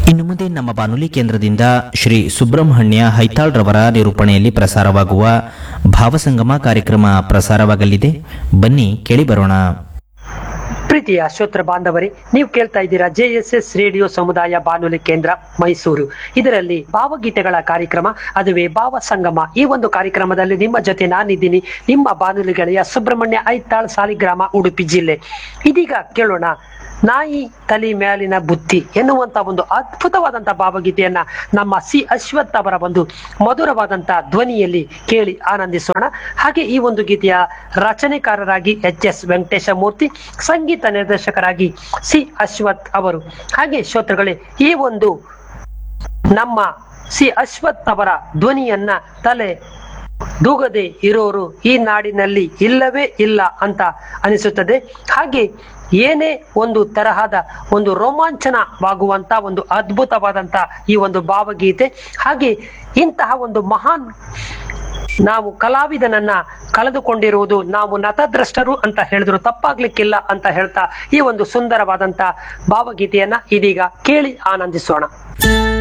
ಇನ್ನು ಮುಂದೆ ನಮ್ಮ ಬಾನುಲಿ ಕೇಂದ್ರದಿಂದ ಶ್ರೀ ಸುಬ್ರಹ್ಮಣ್ಯ ಹೈತಾಳ್ ರವರ ನಿರೂಪಣೆಯಲ್ಲಿ ಪ್ರಸಾರವಾಗುವ ಭಾವಸಂಗಮ ಕಾರ್ಯಕ್ರಮ ಪ್ರಸಾರವಾಗಲಿದೆ ಬನ್ನಿ ಕೇಳಿ ಬರೋಣ ಪ್ರೀತಿಯ ಶ್ರೋತ್ರ ಬಾಂಧವರೇ ನೀವು ಕೇಳ್ತಾ ಇದ್ದೀರಾ ಜೆ ಎಸ್ ಎಸ್ ರೇಡಿಯೋ ಸಮುದಾಯ ಬಾನುಲಿ ಕೇಂದ್ರ ಮೈಸೂರು ಇದರಲ್ಲಿ ಭಾವಗೀತೆಗಳ ಕಾರ್ಯಕ್ರಮ ಅದುವೇ ಭಾವ ಸಂಗಮ ಈ ಒಂದು ಕಾರ್ಯಕ್ರಮದಲ್ಲಿ ನಿಮ್ಮ ಜೊತೆ ನಾನಿದ್ದೀನಿ ನಿಮ್ಮ ಬಾನುಲಿ ಗೆಳೆಯ ಸುಬ್ರಹ್ಮಣ್ಯ ಐತಾಳ್ ಸಾಲಿಗ್ರಾಮ ಉಡುಪಿ ಜಿಲ್ಲೆ ಇದೀಗ ಕೇಳೋಣ ನಾಯಿ ತಲೆ ಮ್ಯಾಲಿನ ಬುತ್ತಿ ಎನ್ನುವಂತ ಒಂದು ಅದ್ಭುತವಾದಂತ ಭಾವಗೀತೆಯನ್ನ ನಮ್ಮ ಸಿ ಅಶ್ವಥ್ ಅವರ ಒಂದು ಮಧುರವಾದಂತ ಧ್ವನಿಯಲ್ಲಿ ಕೇಳಿ ಆನಂದಿಸೋಣ ಹಾಗೆ ಈ ಒಂದು ಗೀತೆಯ ರಚನೆಕಾರರಾಗಿ ಎಚ್ ಎಸ್ ವೆಂಕಟೇಶ ಮೂರ್ತಿ ಸಂಗೀತ ನಿರ್ದೇಶಕರಾಗಿ ಸಿ ಅಶ್ವಥ್ ಅವರು ಹಾಗೆ ಶ್ರೋತೃಗಳೇ ಈ ಒಂದು ನಮ್ಮ ಸಿ ಅಶ್ವಥ್ ಅವರ ಧ್ವನಿಯನ್ನ ತಲೆ ದೂಗದೆ ಇರೋರು ಈ ನಾಡಿನಲ್ಲಿ ಇಲ್ಲವೇ ಇಲ್ಲ ಅಂತ ಅನಿಸುತ್ತದೆ ಹಾಗೆ ಏನೇ ಒಂದು ತರಹದ ಒಂದು ರೋಮಾಂಚನವಾಗುವಂತ ಒಂದು ಅದ್ಭುತವಾದಂತ ಈ ಒಂದು ಭಾವಗೀತೆ ಹಾಗೆ ಇಂತಹ ಒಂದು ಮಹಾನ್ ನಾವು ಕಲಾವಿದನನ್ನ ಕಳೆದುಕೊಂಡಿರುವುದು ನಾವು ನತದ್ರಷ್ಟರು ಅಂತ ಹೇಳಿದ್ರು ತಪ್ಪಾಗ್ಲಿಕ್ಕಿಲ್ಲ ಅಂತ ಹೇಳ್ತಾ ಈ ಒಂದು ಸುಂದರವಾದಂತ ಭಾವಗೀತೆಯನ್ನ ಇದೀಗ ಕೇಳಿ ಆನಂದಿಸೋಣ